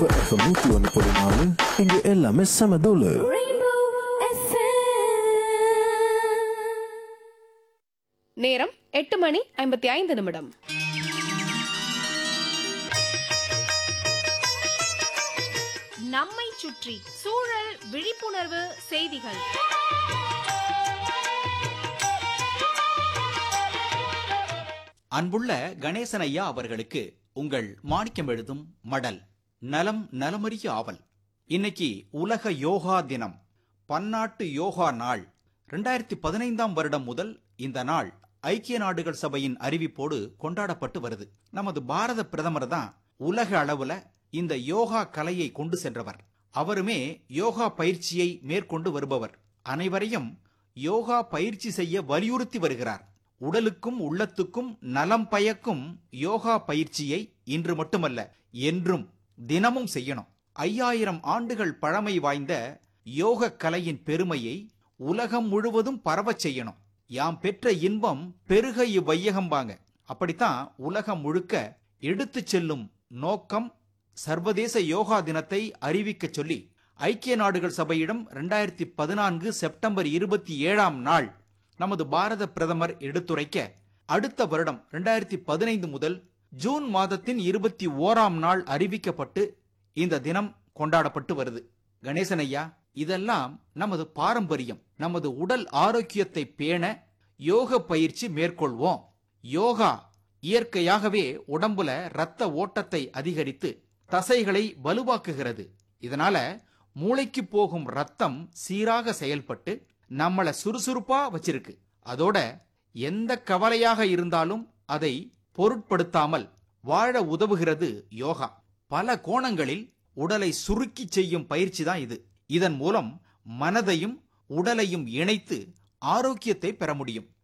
FM நூத்தி ஒன்று புள்ளி நாலு இங்க எல்லாமே செம தூளு Rainbow FM. நேரம் எட்டு மணி ஐம்பத்தி ஐந்து நிமிடம் நம்மை சுற்றி சூழல் விழிப்புணர்வு செய்திகள் அன்புள்ள கணேசன் ஐயா அவர்களுக்கு உங்கள் மாணிக்கம் எழுதும் மடல் நலம் நலமறிய ஆவல் இன்னைக்கு உலக யோகா தினம் பன்னாட்டு யோகா நாள் ரெண்டாயிரத்தி பதினைந்தாம் வருடம் முதல் இந்த நாள் ஐக்கிய நாடுகள் சபையின் அறிவிப்போடு கொண்டாடப்பட்டு வருது நமது பாரத பிரதமர் தான் உலக அளவுல இந்த யோகா கலையை கொண்டு சென்றவர் அவருமே யோகா பயிற்சியை மேற்கொண்டு வருபவர் அனைவரையும் யோகா பயிற்சி செய்ய வலியுறுத்தி வருகிறார் உடலுக்கும் உள்ளத்துக்கும் நலம் பயக்கும் யோகா பயிற்சியை இன்று மட்டுமல்ல என்றும் தினமும் செய்யணும் ஐயாயிரம் ஆண்டுகள் பழமை வாய்ந்த யோக கலையின் பெருமையை உலகம் முழுவதும் பரவச் செய்யணும் யாம் பெற்ற இன்பம் பெருக இவ்வையகம்பாங்க அப்படித்தான் உலகம் முழுக்க எடுத்துச் செல்லும் நோக்கம் சர்வதேச யோகா தினத்தை அறிவிக்கச் சொல்லி ஐக்கிய நாடுகள் சபையிடம் ரெண்டாயிரத்தி பதினான்கு செப்டம்பர் இருபத்தி ஏழாம் நாள் நமது பாரத பிரதமர் எடுத்துரைக்க அடுத்த வருடம் ரெண்டாயிரத்தி பதினைந்து முதல் ஜூன் மாதத்தின் இருபத்தி ஓராம் நாள் அறிவிக்கப்பட்டு இந்த தினம் கொண்டாடப்பட்டு வருது கணேசன் ஐயா இதெல்லாம் நமது பாரம்பரியம் நமது உடல் ஆரோக்கியத்தை பேண யோக பயிற்சி மேற்கொள்வோம் யோகா இயற்கையாகவே உடம்புல ரத்த ஓட்டத்தை அதிகரித்து தசைகளை வலுவாக்குகிறது இதனால மூளைக்கு போகும் ரத்தம் சீராக செயல்பட்டு நம்மள சுறுசுறுப்பா வச்சிருக்கு அதோட எந்த கவலையாக இருந்தாலும் அதை பொருட்படுத்தாமல் வாழ உதவுகிறது யோகா பல கோணங்களில் உடலை சுருக்கி செய்யும் பயிற்சி தான் இது இதன் மூலம் மனதையும் உடலையும் இணைத்து ஆரோக்கியத்தை பெற முடியும்